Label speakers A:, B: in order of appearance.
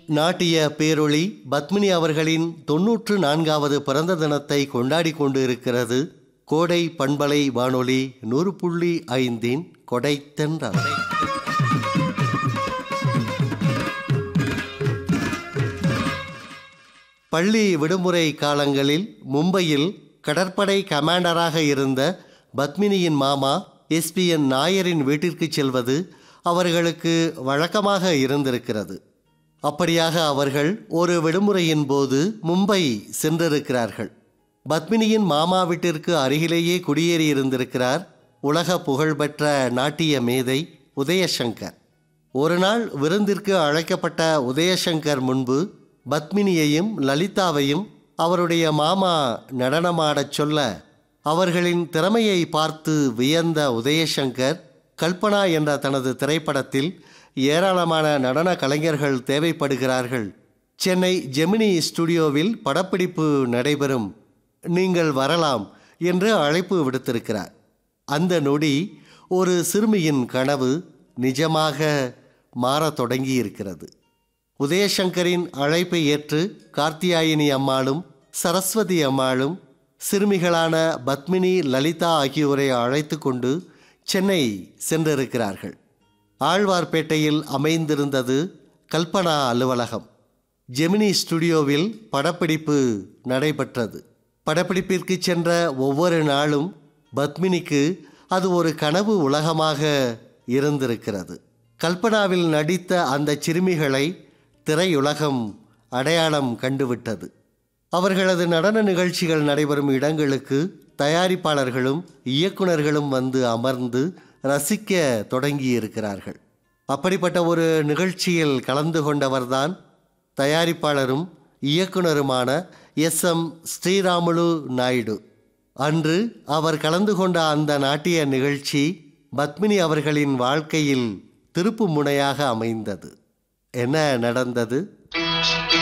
A: நாட்டிய பேரொளி பத்மினி அவர்களின் தொன்னூற்று நான்காவது பிறந்த தினத்தை கொண்டாடி கொண்டு இருக்கிறது கோடை பண்பலை வானொலி நூறு புள்ளி ஐந்தின் கொடைத்தென்றல் பள்ளி விடுமுறை காலங்களில் மும்பையில் கடற்படை கமாண்டராக இருந்த பத்மினியின் மாமா எஸ்பிஎன் நாயரின் வீட்டிற்கு செல்வது அவர்களுக்கு வழக்கமாக இருந்திருக்கிறது அப்படியாக அவர்கள் ஒரு விடுமுறையின் போது மும்பை சென்றிருக்கிறார்கள் பத்மினியின் மாமா வீட்டிற்கு அருகிலேயே குடியேறி இருந்திருக்கிறார் உலக புகழ்பெற்ற நாட்டிய மேதை உதயசங்கர் ஒரு நாள் விருந்திற்கு அழைக்கப்பட்ட உதயசங்கர் முன்பு பத்மினியையும் லலிதாவையும் அவருடைய மாமா நடனமாடச் சொல்ல அவர்களின் திறமையை பார்த்து வியந்த உதயசங்கர் கல்பனா என்ற தனது திரைப்படத்தில் ஏராளமான நடன கலைஞர்கள் தேவைப்படுகிறார்கள் சென்னை ஜெமினி ஸ்டுடியோவில் படப்பிடிப்பு நடைபெறும் நீங்கள் வரலாம் என்று அழைப்பு விடுத்திருக்கிறார் அந்த நொடி ஒரு சிறுமியின் கனவு நிஜமாக மாறத் தொடங்கியிருக்கிறது உதயசங்கரின் அழைப்பை ஏற்று கார்த்தியாயினி அம்மாளும் சரஸ்வதி அம்மாளும் சிறுமிகளான பத்மினி லலிதா ஆகியோரை அழைத்து கொண்டு சென்னை சென்றிருக்கிறார்கள் ஆழ்வார்பேட்டையில் அமைந்திருந்தது கல்பனா அலுவலகம் ஜெமினி ஸ்டுடியோவில் படப்பிடிப்பு நடைபெற்றது படப்பிடிப்பிற்கு சென்ற ஒவ்வொரு நாளும் பத்மினிக்கு அது ஒரு கனவு உலகமாக இருந்திருக்கிறது கல்பனாவில் நடித்த அந்த சிறுமிகளை திரையுலகம் அடையாளம் கண்டுவிட்டது அவர்களது நடன நிகழ்ச்சிகள் நடைபெறும் இடங்களுக்கு தயாரிப்பாளர்களும் இயக்குனர்களும் வந்து அமர்ந்து ரசிக்க தொடங்கியிருக்கிறார்கள் அப்படிப்பட்ட ஒரு நிகழ்ச்சியில் கலந்து கொண்டவர்தான் தயாரிப்பாளரும் இயக்குனருமான எஸ் எம் ஸ்ரீராமுலு நாயுடு அன்று அவர் கலந்து கொண்ட அந்த நாட்டிய நிகழ்ச்சி பத்மினி அவர்களின் வாழ்க்கையில் திருப்பு முனையாக அமைந்தது என்ன நடந்தது